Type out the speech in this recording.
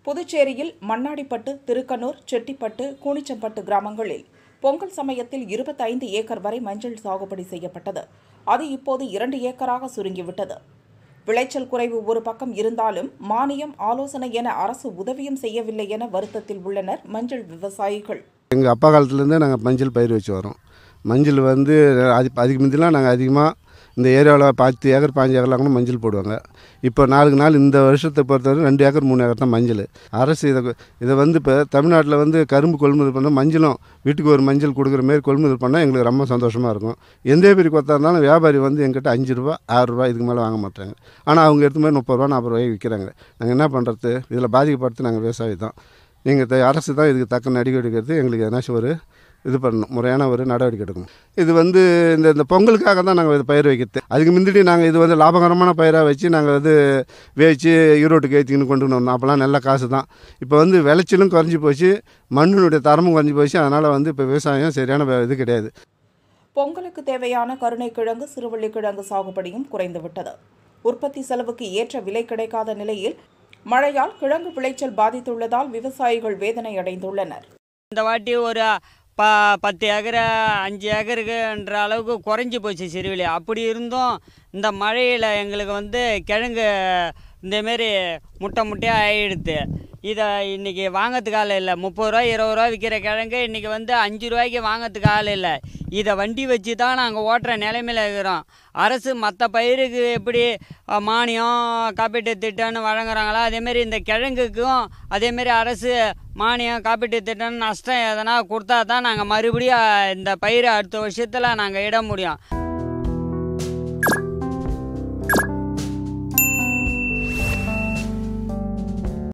புதுச்சேரியில் மண்ணாடிப்பட்டு திருக்கனூர் செட்டிப்பட்டு கூனிச்சம்பட்டு கிராமங்களில் பொங்கல் சமயத்தில் இருபத்தைந்து ஏக்கர் வரை மஞ்சள் சாகுபடி செய்யப்பட்டது அது இப்போது இரண்டு ஏக்கராக சுருங்கிவிட்டது விளைச்சல் குறைவு ஒரு பக்கம் இருந்தாலும் மானியம் ஆலோசனை என அரசு உதவியும் செய்யவில்லை என வருத்தத்தில் உள்ளனர் மஞ்சள் விவசாயிகள் எங்கள் அப்பா காலத்துலேருந்தே நாங்கள் மஞ்சள் பயிர் வச்சு வரோம் மஞ்சள் வந்து அது அதுக்கு முந்திலாம் நாங்கள் அதிகமாக இந்த ஏரியாவில் பத்து ஏக்கர் பாஞ்சு ஏக்கர்லாம் கூட மஞ்சள் போடுவாங்க இப்போ நாளுக்கு நாள் இந்த வருஷத்தை பொறுத்தவரை ரெண்டு ஏக்கர் மூணு ஏக்கர் தான் மஞ்சள் அரசு இதை இதை வந்து இப்போ தமிழ்நாட்டில் வந்து கரும்பு கொள்முதல் பண்ணால் மஞ்சளும் வீட்டுக்கு ஒரு மஞ்சள் கொடுக்குற மாரி கொள்முதல் பண்ணால் எங்களுக்கு ரொம்ப சந்தோஷமாக இருக்கும் எந்த பெரிய கொத்தா இருந்தாலும் வியாபாரி வந்து எங்கிட்ட அஞ்சு ரூபா ஆறு ரூபா இதுக்கு மேலே வாங்க மாட்டாங்க ஆனால் அவங்க எடுத்து மாதிரி முப்பது ரூபா நாற்பது ரூபாய்க்கு விற்கிறாங்க நாங்கள் என்ன பண்ணுறது இதில் பாதிக்கப்படுறது நாங்கள் விவசாயி தான் நீங்கள் அரசு தான் இதுக்கு தக்க நடவடிக்கை எடுக்கிறது எங்களுக்கு எதனாச்சும் ஒரு இது பண்ணணும் முறையான ஒரு நடவடிக்கை எடுக்கணும் இது வந்து இந்த இந்த பொங்கலுக்காக தான் நாங்கள் இது பயிர் வைக்கிறது அதுக்கு முந்திடி நாங்கள் இது வந்து லாபகரமான பயிராக வச்சு நாங்கள் வந்து வேச்சு ஈரோட்டுக்கு ஏற்றிக்கின்னு கொண்டு வந்தோம் அப்போல்லாம் நல்ல காசு தான் இப்போ வந்து விளைச்சலும் குறைஞ்சி போச்சு மண்ணினுடைய தரமும் குறைஞ்சி போச்சு அதனால் வந்து இப்போ விவசாயம் சரியான வே- இது கிடையாது பொங்கலுக்கு தேவையான கருணைக்கிழங்கு சிறுவள்ளிக்கிழங்கு சாகுபடியும் குறைந்துவிட்டது உற்பத்தி செலவுக்கு ஏற்ற விலை கிடைக்காத நிலையில் மழையால் கிழங்கு விளைச்சல் பாதித்துள்ளதால் விவசாயிகள் வேதனை அடைந்துள்ளனர் இந்த வாட்டி ஒரு ப பத்து ஏக்கர் அஞ்சு ஏக்கருக்குன்ற அளவுக்கு குறைஞ்சி போச்சு சிறுவிலி அப்படி இருந்தும் இந்த மழையில் எங்களுக்கு வந்து கிழங்கு இந்தமாரி முட்டை முட்டையாக ஆகிடுது இதை இன்றைக்கி வாங்கிறதுக்கு ஆள் இல்லை முப்பது ரூபா இருபது ரூபா விற்கிற கிழங்கு இன்றைக்கி வந்து அஞ்சு ரூபாய்க்கு வாங்கிறதுக்கு ஆள் இல்லை இதை வண்டி வச்சு தான் நாங்கள் ஓட்டுற நிலைமையில் இருக்கிறோம் அரசு மற்ற பயிருக்கு எப்படி அஹ், மானியம் காப்பீட்டு திட்டம்னு வழங்குறாங்களோ அதேமாரி இந்த கிழங்குக்கும் அதேமாரி அரசு மானியம் காப்பீட்டு திட்டம்னு நஷ்டம் எதனா கொடுத்தா தான் நாங்கள் மறுபடியும் இந்த பயிரை அடுத்த வருஷத்தில் நாங்கள் இட முடியும்